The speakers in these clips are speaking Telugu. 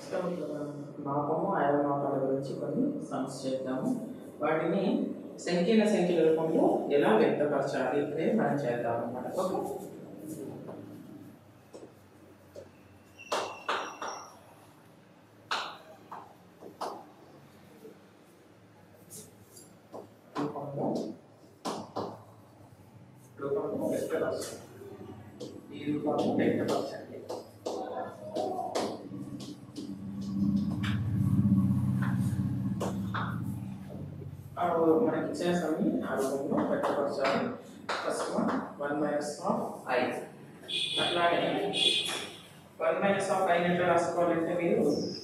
సో మాపము అయమాపాల గురించి కొన్ని సమ్స్ చేద్దాము వాటిని సంకీర్ణ సంఖ్యల రూపంలో ఎలా వ్యక్తపరచాలి అనేది మనం చేద్దాం అన్నమాట ఓకే రూపంలో రూపంలో వ్యక్తపరచాలి ఈ రూపంలో వ్యక్తపరచండి ఆ రూ- మనకి ఇచ్చిన సమయం ఆ రూపంలో వ్యక్తపరచాలి first one one minus of i అట్లానే వన్ మైనస్ ఆఫ్ ఐ ఎట్లా రాసుకోవాలంటే మీరు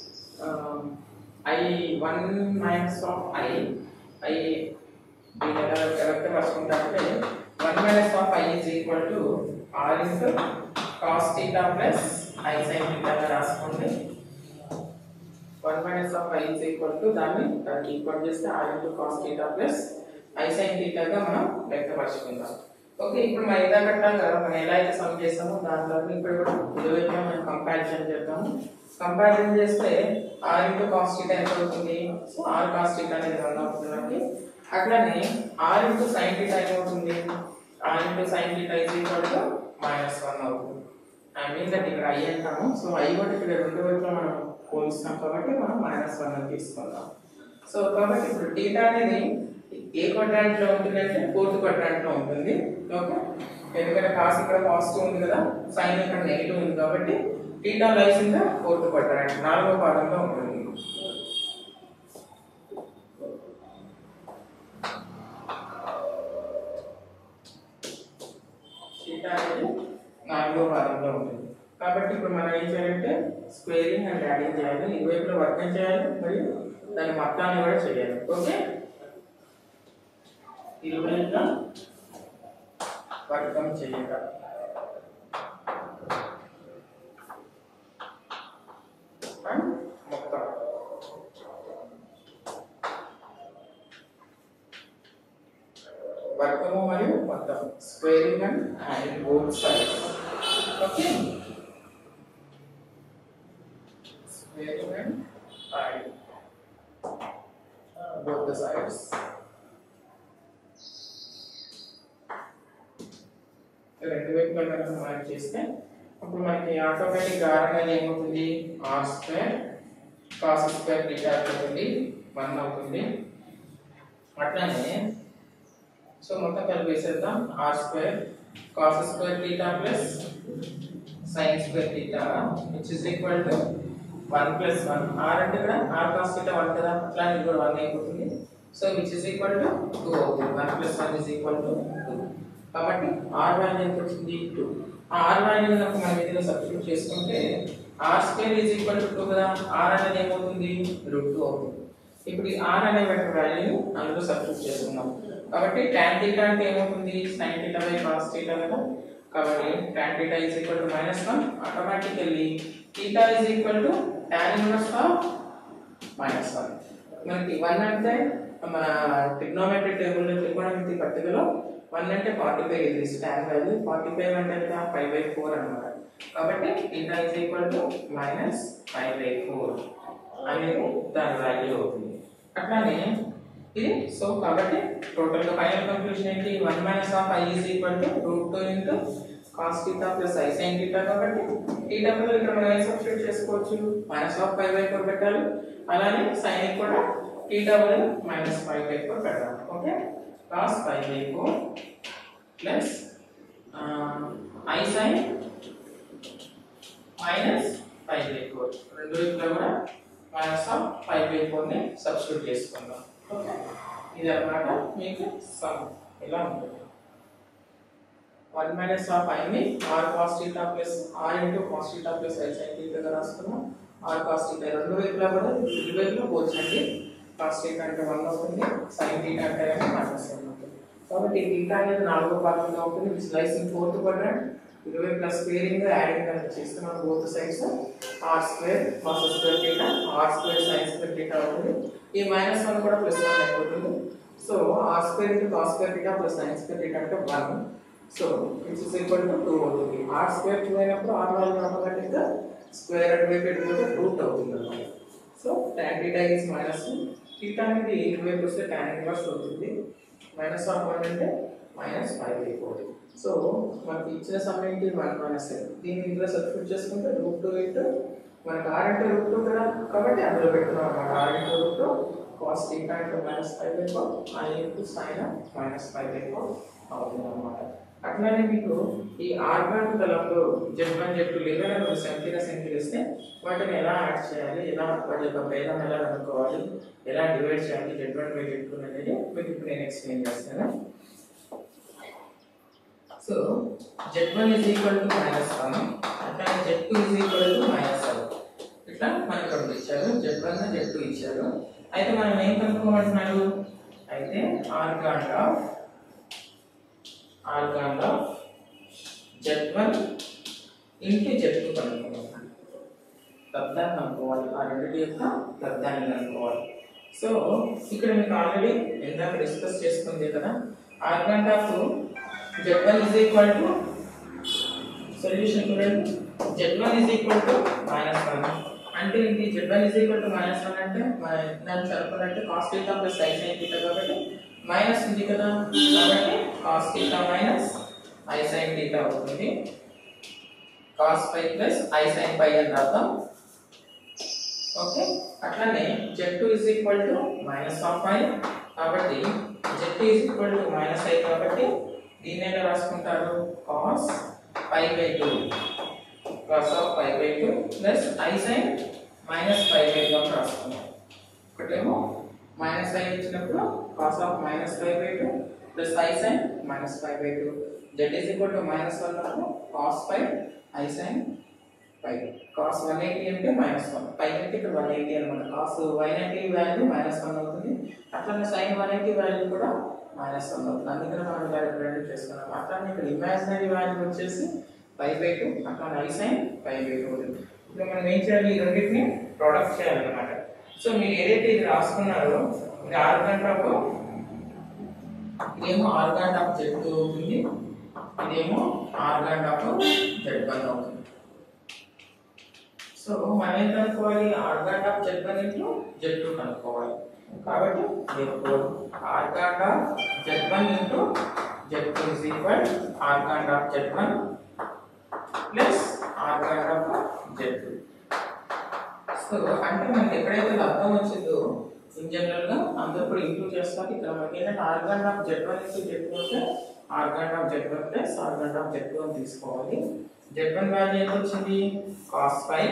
i one minus of i i దీని ఎలా కరెక్ట్ రాసుకుంటారంటే one minus of i is equal to r into cos theta plus i sine థీటాగా రాసుకోండి one minus of i is equal to దాన్ని దానికి ఈక్వల్ చేస్తే r into cos theta plus i sine థీటాగా మనం వ్యక్తపరచుకుందాం ఓకే ఇప్పుడు మనం ఇందాక కట్టాగా మనం ఎలా అయితే సమ్ చేస్తామో దాంట్లో ఇప్పుడు కూడా ఇరువైపులా మనం కంపారిజన్ చేద్దాము కంపారిజన్ చేస్తే ఆర్ ఇంటూ కాస్ థీటా ఎంత అవుతుంది సో ఆర్ కాస్ థీటా అనేది వన్ అవుతుంది మనకి అట్లనే ఆర్ ఇంటూ సైన్ థీటా ఏమవుతుంది r into sine theta is equal to minus one అవుతుంది ఐ మీన్ దట్ ఇక్కడ ఐ అంటాము సో ఐ కూడా ఇక్కడ రెండు వైపులా మనం పోలిస్తాం కాబట్టి మనం మైనస్ వన్ అని తీసుకుందాం సో కాబట్టి ఇప్పుడు టీటా అనేది ఏ క్వాడ్రాంట్ లో ఉంటుంది అంటే ఫోర్త్ క్వాడ్రాంట్ లో ఉంటుంది ఓకే ఎందుకంటే కాస్ ఇక్కడ పాజిటివ్ ఉంది కదా సైన్ ఇక్కడ నెగిటివ్ ఉంది కాబట్టి theta lies in the fourth quadrant నాలుగో పాదంలో ఉంటుంది థీటా అనేది నాలుగో పాదంలో ఉంటుంది కాబట్టి ఇప్పుడు మనం ఏం చేయాలంటే స్క్వేరింగ్ అండ్ యాడింగ్ చేయాలి ఇరువైపులా వర్గం చేయాలి మరియు దాని మొత్తాన్ని కూడా చేయాలి ఓకే ఇరువైపులా వర్గం చేయక అండ్ మొత్తం వర్గము మరియు మొత్తం squaring and adding both sides okay squaring and adding uh, both the sides. రెండు వైపులా కనుక మనం చేస్తే అప్పుడు మనకి ఆటోమేటిక్ ఆర్ అనేది ఏమవుతుంది r square cos square theta అవుతుంది వన్ అవుతుంది అట్లానే సో మొత్తం కలిపేసేద్దాం r square cos square theta plus sine square theta which is equal to one plus one r అంటే ఇక్కడ ఆర్ కాస్ టీటా వన్ కదా అట్లా ఇది కూడా వన్ అయిపోతుంది so which is equal to two అవుతుంది one plus one is equal to two కాబట్టి ఆర్ వాల్యూ ఎంత వచ్చింది టూ ఆ ఆర్ వాల్యూ కనుక మనం ఇందులో సబ్స్టిట్యూట్ చేసుకుంటే r square is equal to two కదా ఆర్ అనేది ఏమవుతుంది రూట్ టూ అవుతుంది ఇప్పుడు ఈ ఆర్ అనే వాల్యూని అందులో సబ్స్టిట్యూట్ చేసుకుందాం కాబట్టి tan థీటా అంటే ఏమవుతుంది sin theta by cos theta కదా కాబట్టి tan theta is equal to minus one automatically theta is equal to tan inverse of minus one మనకి వన్ అంటే మన ట్రిగ్నోమెట్రీ టేబుల్ లో త్రికోణమితి పట్టికలో వన్ అంటే forty five degrees tan value forty five అంటే ఎంత ఫైవ్ బై ఫోర్ అనమాట కాబట్టి theta is equal to minus five by four అనేది దాని వాల్యూ అవుతుంది అట్లానే ఇది సో కాబట్టి టోటల్ గా ఫైనల్ కంక్లూజన్ ఏంటి one minus of i is equal to root two into cos theta plus i sine theta కాబట్టి థీటా బదులు ఇక్కడ మనం ఏం సబ్స్టిట్యూట్ చేసుకోవచ్చు minus of five by four పెట్టాలి అలానే సైన్ కూడా థీటా బదులు మైనస్ ఫైవ్ బై ఫోర్ పెట్టాలి okay cos five by four plus i sine minus five by four రెండు వైపులా కూడా minus of five by four ని సబ్స్టిట్యూట్ చేసుకుందాం ఓకే ఇది అన్నమాట మీకు సమ్ ఇలా ఉంటుంది వన్ మైనస్ ఆఫ్ ఐని r cos theta plus r into cos theta plus i sine థీటాగా రాసుకున్నాం ఆర్ కాస్ థీటా రెండు వైపులా కూడా ఇరు వైపులా పోల్చండి కాస్ థీటా అంటే వన్ అవుతుంది సైన్ థీటా అంటే మైనస్ వన్ అవుతుంది కాబట్టి థీటా అనేది నాలుగో భాగంలో ఉంటుంది which lies in fourth quadrant ఇరవై ప్లస్ స్క్వేరింగ్ యాడింగ్ అనేది చేస్తున్నాం both sides r square cos square theta r square sine square theta అవుతుంది ఈ మైనస్ వన్ కూడా ప్లస్ వన్ అయిపోతుంది so r square into cos square theta plus sine square theta అంటే one so which is equal to two అవుతుంది ఆర్ స్క్వేర్ టూ అయినప్పుడు ఆర్ వాల్యూ ఆటోమేటిక్గా స్క్వేర్ అటువైపు ఎటువైపు రూట్ అవుతుంది అనమాట so tan theta is minus theta అనేది ఇటువైపు వస్తే tan ఇన్వర్స్ అవుతుంది మైనస్ ఆఫ్ వన్ అంటే మైనస్ ఫైవ్ అయిపోతుంది సో మనకి ఇచ్చిన సమయం ఏంటి వన్ మైనస్ దీన్ని ఇందులో సబ్స్టిట్యూట్ చేసుకుంటే రూట్ టూ ఇంటూ మనకి ఆర్ అంటే రూట్ టూ కదా కాబట్టి అందులో పెట్టుకున్నాం అనమాట r into root two cos theta into minus five by four i into sine minus five by four అవుతుంది అనమాట అట్లానే మీకు ఈ ఆర్గాన్ తలంలో జెడ్ వన్ జెడ్ టూ లేదా రెండు సంఖ్యల సంఖ్యలు ఇస్తే వాటిని ఎలా యాడ్ చేయాలి ఎలా వాటి యొక్క భేదం ఎలా కనుక్కోవాలి ఎలా డివైడ్ చేయాలి z one by z two అనేది మీకు ఇప్పుడు నేను ఎక్స్ప్లెయిన్ చేస్తాను so z one is equal to minus one అట్లానే z two is equal to minus one ఇట్లా మనకి రెండు ఇచ్చారు జెడ్ వన్ జెడ్ టూ ఇచ్చారు అయితే మనం ఏం కనుక్కోమంటున్నారు అయితే Argand of Argand of z one into z two కనుక్కోమంటున్నాను లబ్ధాన్ని కనుక్కోవాలి ఆ రెండింటి యొక్క లబ్ధాన్ని కనుక్కోవాలి సో ఇక్కడ మీకు ఆల్రెడీ ఇందాక డిస్కస్ చేసుకుంది కదా Argand of z one is equal to solution చూడండి z one is equal to minus one అంటే ఇది z one is equal to minus one అంటే దాన్ని చదువుకున్నట్టు cos theta plus i sine theta కాబట్టి మైనస్ ఉంది కదా కాబట్టి cos theta minus i sine theta అవుతుంది cos pi plus i sine pi అని రాద్దాం ఓకే అట్లానే z two is equal to minus of i కాబట్టి Z two is equal to minus i కాబట్టి దీన్ని ఎలా రాసుకుంటారు cos pi by two cos of pi by two plus i sine minus pi by two అని రాసుకుంటాం ఒకటేమో మైనస్ ఐ ఇచ్చినప్పుడు cos of minus five by two plus i sine minus five by two z is equal to minus one అప్పుడు cos five i sine five cos one eighty అంటే మైనస్ వన్ పై అంటే ఇక్కడ వన్ ఎయిటీ అనమాట cos one eighty value minus one అవుతుంది అట్లనే సైన్ వన్ ఎయిటీ వాల్యూ కూడా మైనస్ వన్ అవుతుంది అందుకని మనం ఇలా రిప్రజెంట్ చేసుకున్నాం అట్లనే ఇక్కడ ఇమాజినరీ వాల్యూ వచ్చేసి ఫైవ్ బై టూ అట్లా i sine five by two ఇప్పుడు మనం ఏం చేయాలి ఈ రెండింటిని ప్రొడక్ట్ చేయాలన్నమాట సో మీరు ఏదైతే ఇది రాసుకున్నారో ఇది ఆర్గాన్ ఆఫ్ ఇదేమో ఆర్గాన్ ఆఫ్ జెడ్ టూ అవుతుంది ఇదేమో ఆర్గాన్ ఆఫ్ జెడ్ వన్ అవుతుంది సో మనం ఏం కనుక్కోవాలి Argand of z one into z two కనుక్కోవాలి కాబట్టి Argand of z one into z two is equal organ of z one plus Argand of z two so అంటే మనకి ఎక్కడైతే అర్థం వచ్చిందో ఇన్ జనరల్ గా అందరూ కూడా ఇంక్లూడ్ చేస్తారు ఇక్కడ మనకి ఏంటంటే Argand of z one into z two అంటే Argand of z one plus Argand of z two అని తీసుకోవాలి జెడ్ వన్ వాల్యూ ఎంత వచ్చింది కాస్ ఫైవ్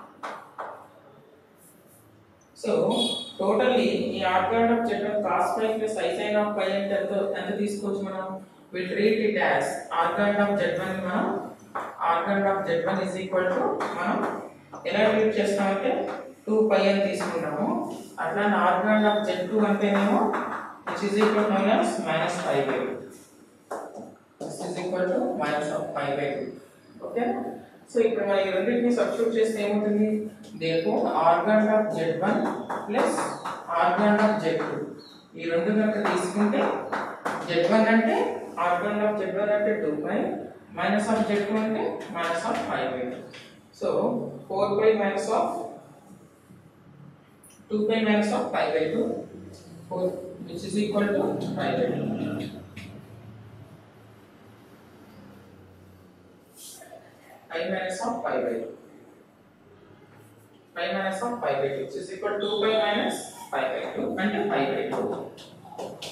సో టోటల్లీ ఈ Argand of z one cos five plus i sine of five అంటే ఎంత ఎంత తీసుకోవచ్చు మనం we treat it as Argand of z one మనం Argand of z one is equal to మనం ఎలా ట్రీట్ చేస్తామంటే టూ పై అని తీసుకుంటాము అట్లా ఆర్గాన్ ఆఫ్ జెడ్ టూ అంటేనేమో which is equal minus minus five by two this is equal to minus of five by two okay so ఇప్పుడు మనం ఈ రెండింటిని సబ్స్టిట్యూట్ చేస్తే ఏమవుతుంది దేపో Argand of z one plus Argand of z two ఈ రెండు కనుక తీసుకుంటే జెడ్ వన్ అంటే ఆర్గాన్ ఆఫ్ జెడ్ వన్ అంటే two pi minus of z two అంటే minus of five by two so four by minus of two by minus of five by two four which is equal to five by two i minus of pi by 2. pi minus of pi by 2 which is equal to 2 pi minus pi by 2 అంటే pi by 2.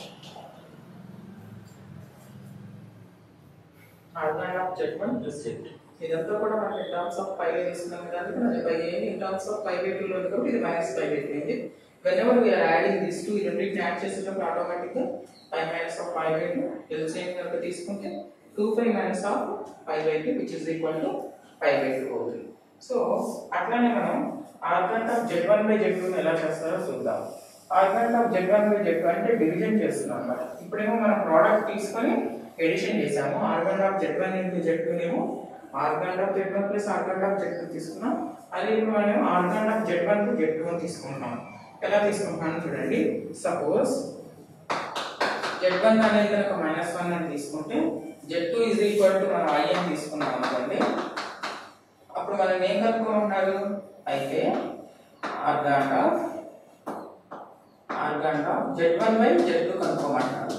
Argand of z1 plus z2. ఇదంతా కూడా మనకి in terms of pi by తీసుకున్నాం కాబట్టి అది by a in terms of pi by 2 లో ఉంది కాబట్టి ఇది minus pi by 2 అయింది whenever we are adding these two ఈ రెండింటిని యాడ్ చేసేటప్పుడు ఆటోమేటిక్గా pi minus of pi by 2 LCM కనుక తీసుకుంటే 2 pi minus of pi by 2 which is equal to pi by 2 అవుతుంది సో అట్లానే మనం Argand of z one by z two ఎలా చేస్తారో చూద్దాం Argand of z one by z two అంటే డివిజన్ చేస్తున్నాం అన్నమాట ఇప్పుడేమో మనం ప్రోడక్ట్ తీసుకొని ఎడిషన్ చేసాము Argand of z one into z two ఏమో Argand of z one plus Argand of z two తీసుకున్నాం అదే ఇప్పుడు మనం Argand of z one to z two అని తీసుకుంటున్నాం ఎలా తీసుకుంటున్నాను చూడండి సపోజ్ జెడ్ వన్ అనేది కనుక మైనస్ వన్ అని తీసుకుంటే z two is equal to మనం ఐ అని తీసుకున్నాం అనుకోండి అప్పుడు మనం ఏం కనుక్కోమన్నారు అయితే Argand of Argand of z one by z two కనుక్కోమంటారు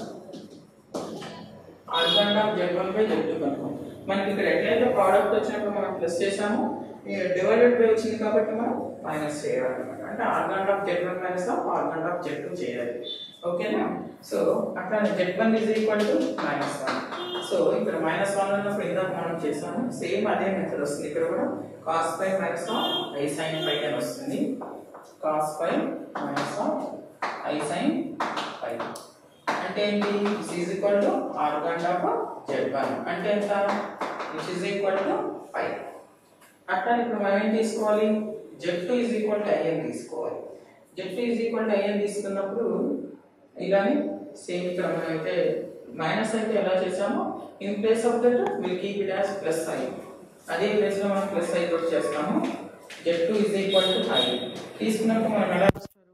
Argand of z one by z two కనుక్కో మనకి ఇక్కడ ఎట్లయితే ప్రోడక్ట్ వచ్చినప్పుడు మనం ప్లస్ చేసాము డివైడెడ్ బై వచ్చింది కాబట్టి మనం మైనస్ చేయాలన్నమాట అంటే Argand of z one minus of Argand of z two చేయాలి ఓకేనా సో అట్లానే z one is equal to minus one so ఇక్కడ మైనస్ వన్ ఉన్నప్పుడు ఇందాక మనం చేసాము సేమ్ అదే మెథడ్ వస్తుంది ఇక్కడ కూడా cos pi minus of i sine pi అని వస్తుంది cos pi minus of i sine pi అంటే ఏంటి this is equal to Argand of z one అంటే ఎంత this is equal to pi అట్లా ఇప్పుడు మనం ఏం తీసుకోవాలి z two is equal to in తీసుకోవాలి z two is equal to in తీసుకున్నప్పుడు ఇలానే సేమ్ ఇక్కడ మనం అయితే మైనస్ అయితే ఎలా చేసామో in place of that will keep it as plus i అదే ప్లేస్ లో మనం ప్లస్ ఐ కూడా చేస్తాము z two is equal to i తీసుకున్నప్పుడు మనం ఎలా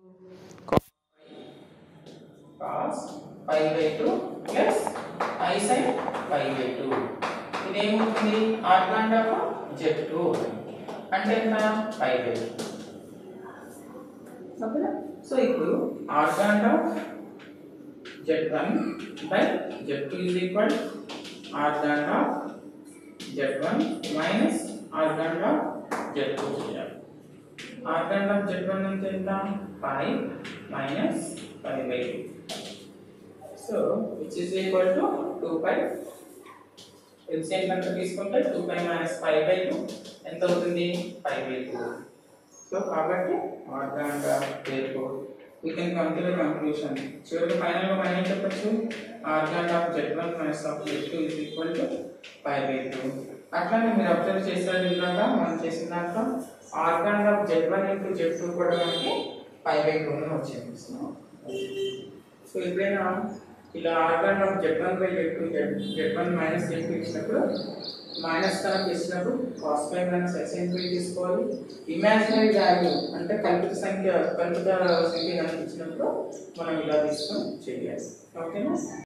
cos pi by two plus i sine pi by two ఇదేమవుతుంది ఆర్గాన్ ఆఫ్ జెడ్ టూ అంటే ఎంత పై బై టూ ఓకేనా సో ఇప్పుడు argon of z one by z two is equal organ of z one minus argon of z two చేయాలి ఆర్గాన్ ఆఫ్ జెడ్ వన్ అంటే ఎంత five minus five by two so which is equal to two pi LCM కనుక తీసుకుంటే two pi minus five by two ఎంత అవుతుంది ఫైవ్ బై టూ సో కాబట్టి argon therefore we can come to the conclusion చివరికి ఫైనల్ గా మనం ఏం చెప్పొచ్చు argon of z one minus of z two is equal to five by two అట్లానే మీరు అబ్జర్వ్ చేశారు ఇందాక మనం చేసిన దాంట్లో argon of z one into z two కూడా మనకి ఫైవ్ బై టూ వచ్చింది సో ఎప్పుడైనా ఇలా argon of z one by z two z z one minus z two ఇచ్చినప్పుడు మైనస్ కనుక ఇచ్చినప్పుడు cos pi minus sine pi తీసుకోవాలి ఇమాజినరీ వాల్యూ అంటే కల్పిత సంఖ్య కల్పిత సంఖ్య కనుక ఇచ్చినప్పుడు మనం ఇలా తీసుకొని చేయాలి ఓకేనా